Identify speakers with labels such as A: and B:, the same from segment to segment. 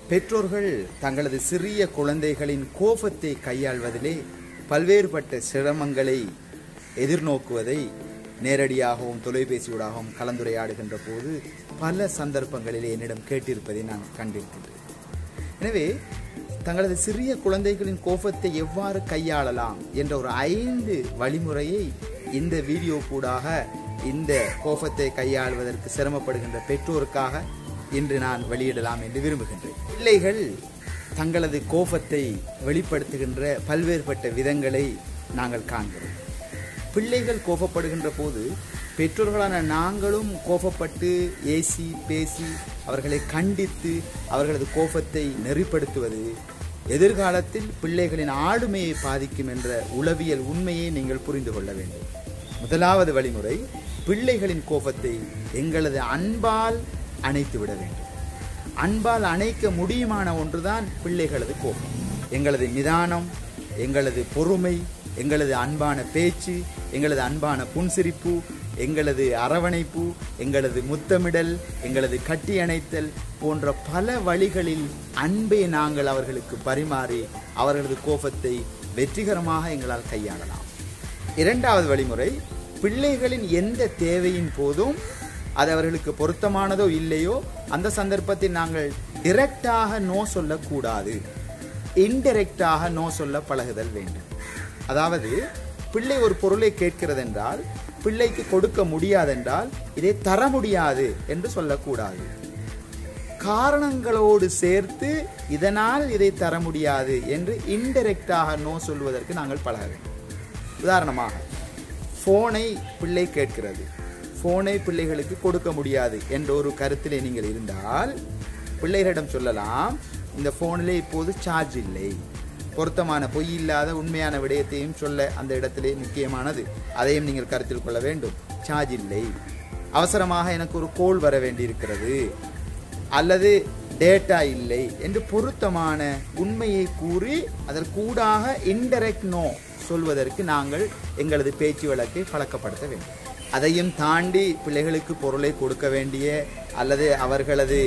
A: பெற்றோர்கள் தங்களது சிறிய குழந்தைகளின் கோபத்தை கையாள்வதிலே பல்வேறுபட்ட சிரமங்களை எதிர்நோக்குவதை நேரடியாகவும் தொலைபேசியூடாகவும் கலந்துரையாடுகின்ற போது பல சந்தர்ப்பங்களிலே என்னிடம் கேட்டிருப்பதை நான் கண்டிருக்கின்றேன் எனவே தங்களது சிறிய குழந்தைகளின் கோபத்தை எவ்வாறு கையாளலாம் என்ற ஒரு ஐந்து வழிமுறையை இந்த வீடியோ கூடாக இந்த கோபத்தை கையாளுவதற்கு சிரமப்படுகின்ற பெற்றோருக்காக இன்று நான் வெளியிடலாம் என்று விரும்புகின்றேன் பிள்ளைகள் தங்களது கோபத்தை வெளிப்படுத்துகின்ற பல்வேறுபட்ட விதங்களை நாங்கள் காண்கிறோம் பிள்ளைகள் கோபப்படுகின்ற போது பெற்றோர்களான நாங்களும் கோபப்பட்டு ஏசி பேசி அவர்களை கண்டித்து அவர்களது கோபத்தை நெறிப்படுத்துவது எதிர்காலத்தில் பிள்ளைகளின் ஆளுமையை பாதிக்கும் என்ற உளவியல் உண்மையை நீங்கள் புரிந்து கொள்ள வேண்டும் முதலாவது வழிமுறை பிள்ளைகளின் கோபத்தை எங்களது அன்பால் அணைத்து விட வேண்டும் அன்பால் அணைக்க முடியுமான ஒன்றுதான் பிள்ளைகளது கோபம் எங்களது நிதானம் எங்களது பொறுமை எங்களது அன்பான பேச்சு எங்களது அன்பான புன்சிரிப்பு எங்களது அரவணைப்பு எங்களது முத்தமிடல் எங்களது கட்டி அணைத்தல் போன்ற பல வழிகளில் அன்பை நாங்கள் அவர்களுக்கு பரிமாறி அவர்களது கோபத்தை வெற்றிகரமாக எங்களால் கையாளலாம் இரண்டாவது வழிமுறை பிள்ளைகளின் எந்த தேவையின் போதும் அது அவர்களுக்கு பொருத்தமானதோ இல்லையோ அந்த சந்தர்ப்பத்தில் நாங்கள் டிரெக்டாக நோ சொல்லக்கூடாது இன்டெரக்டாக நோ சொல்ல பழகுதல் வேண்டும் அதாவது பிள்ளை ஒரு பொருளை கேட்கிறது என்றால் பிள்ளைக்கு கொடுக்க முடியாதென்றால் இதை தர முடியாது என்று சொல்லக்கூடாது காரணங்களோடு சேர்த்து இதனால் இதை தர முடியாது என்று இன்டெரக்டாக நோ சொல்வதற்கு நாங்கள் பழக வேண்டும் உதாரணமாக ஃபோனை பிள்ளை கேட்கிறது ஃபோனை பிள்ளைகளுக்கு கொடுக்க முடியாது என்ற ஒரு கருத்திலே நீங்கள் இருந்தால் பிள்ளைகளிடம் சொல்லலாம் இந்த ஃபோனிலே இப்போது சார்ஜ் இல்லை பொருத்தமான பொய் இல்லாத உண்மையான விடயத்தையும் சொல்ல அந்த இடத்திலே முக்கியமானது அதையும் நீங்கள் கருத்தில் கொள்ள வேண்டும் சார்ஜ் இல்லை அவசரமாக எனக்கு ஒரு கோல் வர வேண்டியிருக்கிறது அல்லது டேட்டா இல்லை என்று பொருத்தமான உண்மையை கூறி அதற்கூடாக இன்டெரக்ட் நோ சொல்வதற்கு நாங்கள் எங்களது பேச்சு வழக்கை பழக்கப்படுத்த வேண்டும் அதையும் தாண்டி பிள்ளைகளுக்கு பொருளை கொடுக்க வேண்டிய அல்லது அவர்களது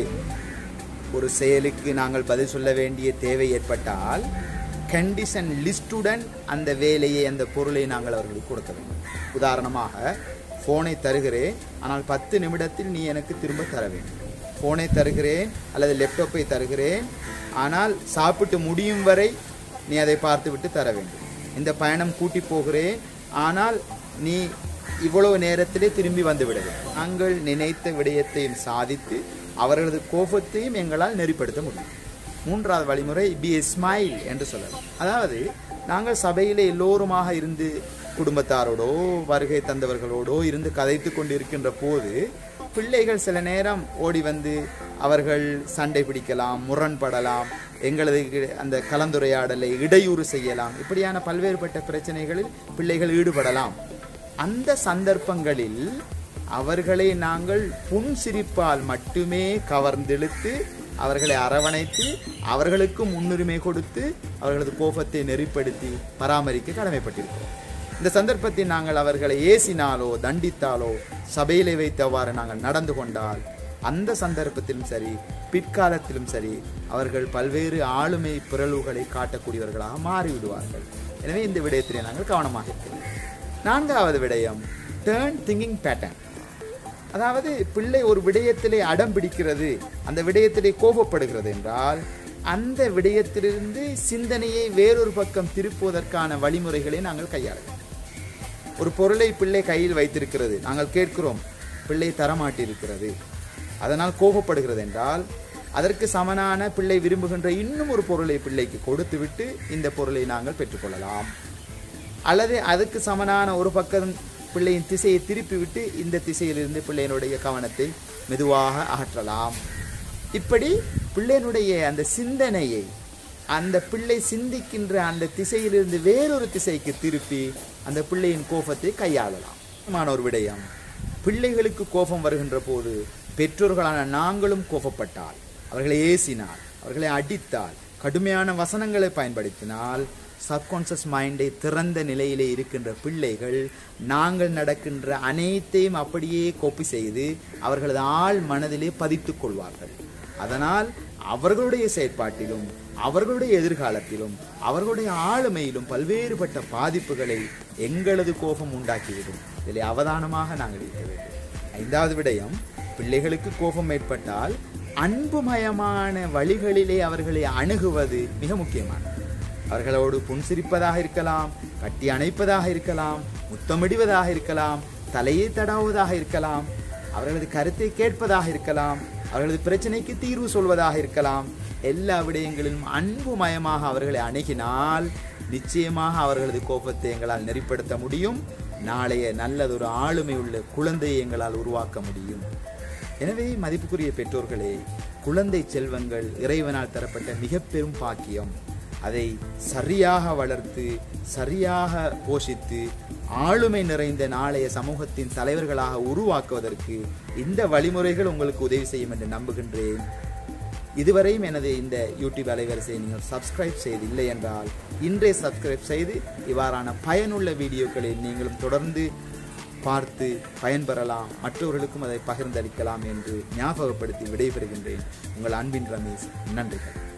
A: ஒரு செயலுக்கு நாங்கள் பதில் சொல்ல வேண்டிய தேவை ஏற்பட்டால் கண்டிஷன் லிஸ்டுடன் அந்த வேலையை அந்த பொருளை நாங்கள் அவர்களுக்கு கொடுக்க வேண்டும் உதாரணமாக ஃபோனை தருகிறேன் ஆனால் பத்து நிமிடத்தில் நீ எனக்கு திரும்ப தர வேண்டும் ஃபோனை தருகிறேன் அல்லது லேப்டாப்பை தருகிறேன் ஆனால் சாப்பிட்டு முடியும் வரை நீ அதை பார்த்துவிட்டு தர வேண்டும் இந்த பயணம் கூட்டி போகிறேன் ஆனால் நீ இவ்வளவு நேரத்திலே திரும்பி வந்து விட வேண்டும் நாங்கள் நினைத்த விடயத்தையும் சாதித்து அவர்களது கோபத்தையும் எங்களால் நெறிப்படுத்த முடியும் மூன்றாவது வழிமுறை பி எ ஸ்மைல் என்று சொல்லலாம் அதாவது நாங்கள் சபையிலே எல்லோருமாக இருந்து குடும்பத்தாரோடோ வருகை தந்தவர்களோடோ இருந்து கதைத்து கொண்டு இருக்கின்ற போது பிள்ளைகள் சில நேரம் ஓடி வந்து அவர்கள் சண்டை பிடிக்கலாம் முரண்படலாம் எங்களது அந்த கலந்துரையாடலை இடையூறு செய்யலாம் இப்படியான பல்வேறுபட்ட பிரச்சனைகளில் பிள்ளைகள் ஈடுபடலாம் அந்த சந்தர்ப்பங்களில் அவர்களை நாங்கள் புன்சிரிப்பால் மட்டுமே கவர்ந்தெழுத்து அவர்களை அரவணைத்து அவர்களுக்கு முன்னுரிமை கொடுத்து அவர்களது கோபத்தை நெறிப்படுத்தி பராமரிக்க கடமைப்பட்டிருக்கிறோம் இந்த சந்தர்ப்பத்தில் நாங்கள் அவர்களை ஏசினாலோ தண்டித்தாலோ சபையிலே வைத்தவாறு நாங்கள் நடந்து கொண்டால் அந்த சந்தர்ப்பத்திலும் சரி பிற்காலத்திலும் சரி அவர்கள் பல்வேறு ஆளுமை பிறழ்வுகளை காட்டக்கூடியவர்களாக மாறிவிடுவார்கள் எனவே இந்த விடயத்திலே நாங்கள் கவனமாக இருக்கிறோம் நான்காவது விடயம் டேர்ன் திங்கிங் பேட்டர்ன் அதாவது பிள்ளை ஒரு விடயத்திலே அடம் பிடிக்கிறது அந்த விடயத்திலே கோபப்படுகிறது என்றால் அந்த விடயத்திலிருந்து சிந்தனையை வேறொரு பக்கம் திருப்புவதற்கான வழிமுறைகளை நாங்கள் கையாளலாம் ஒரு பொருளை பிள்ளை கையில் வைத்திருக்கிறது நாங்கள் கேட்கிறோம் பிள்ளை தரமாட்டிருக்கிறது அதனால் கோபப்படுகிறது என்றால் அதற்கு சமனான பிள்ளை விரும்புகின்ற இன்னும் ஒரு பொருளை பிள்ளைக்கு கொடுத்துவிட்டு இந்த பொருளை நாங்கள் பெற்றுக்கொள்ளலாம் அல்லது அதுக்கு சமனான ஒரு பக்கம் பிள்ளையின் திசையை திருப்பிவிட்டு இந்த திசையிலிருந்து பிள்ளையினுடைய கவனத்தை மெதுவாக அகற்றலாம் இப்படி பிள்ளையினுடைய அந்த சிந்தனையை அந்த பிள்ளை சிந்திக்கின்ற அந்த திசையிலிருந்து வேறொரு திசைக்கு திருப்பி அந்த பிள்ளையின் கோபத்தை கையாளலாம் முக்கியமான ஒரு விடயம் பிள்ளைகளுக்கு கோபம் வருகின்ற போது பெற்றோர்களான நாங்களும் கோபப்பட்டால் அவர்களை ஏசினால் அவர்களை அடித்தால் கடுமையான வசனங்களை பயன்படுத்தினால் சப்கான்சியஸ் மைண்டை திறந்த நிலையிலே இருக்கின்ற பிள்ளைகள் நாங்கள் நடக்கின்ற அனைத்தையும் அப்படியே கோப்பி செய்து அவர்களது ஆள் மனதிலே பதித்துக் கொள்வார்கள் அதனால் அவர்களுடைய செயற்பாட்டிலும் அவர்களுடைய எதிர்காலத்திலும் அவர்களுடைய ஆளுமையிலும் பல்வேறுபட்ட பாதிப்புகளை எங்களது கோபம் உண்டாக்கிவிடும் இதில் அவதானமாக நாங்கள் இருக்க வேண்டும் ஐந்தாவது விடயம் பிள்ளைகளுக்கு கோபம் ஏற்பட்டால் அன்புமயமான வழிகளிலே அவர்களை அணுகுவது மிக முக்கியமானது அவர்களோடு புன்சிரிப்பதாக இருக்கலாம் கட்டி அணைப்பதாக இருக்கலாம் முத்தமிடுவதாக இருக்கலாம் தலையை தடாவுவதாக இருக்கலாம் அவர்களது கருத்தை கேட்பதாக இருக்கலாம் அவர்களது பிரச்சனைக்கு தீர்வு சொல்வதாக இருக்கலாம் எல்லா விடயங்களிலும் அன்புமயமாக அவர்களை அணுகினால் நிச்சயமாக அவர்களது கோபத்தை எங்களால் நெறிப்படுத்த முடியும் நாளைய நல்லதொரு ஆளுமை உள்ள குழந்தையை எங்களால் உருவாக்க முடியும் எனவே மதிப்புக்குரிய பெற்றோர்களே குழந்தை செல்வங்கள் இறைவனால் தரப்பட்ட மிக பெரும் பாக்கியம் அதை சரியாக வளர்த்து சரியாக போஷித்து ஆளுமை நிறைந்த நாளைய சமூகத்தின் தலைவர்களாக உருவாக்குவதற்கு இந்த வழிமுறைகள் உங்களுக்கு உதவி செய்யும் என்று நம்புகின்றேன் இதுவரையும் எனது இந்த யூடியூப் அலைவரிசையை நீங்கள் சப்ஸ்கிரைப் செய்தில்லை என்றால் இன்றே சப்ஸ்கிரைப் செய்து இவ்வாறான பயனுள்ள வீடியோக்களை நீங்களும் தொடர்ந்து பார்த்து பயன்பெறலாம் மற்றவர்களுக்கும் அதை பகிர்ந்தளிக்கலாம் என்று ஞாபகப்படுத்தி விடைபெறுகின்றேன் உங்கள் அன்பின் ரமேஷ் நன்றிகள்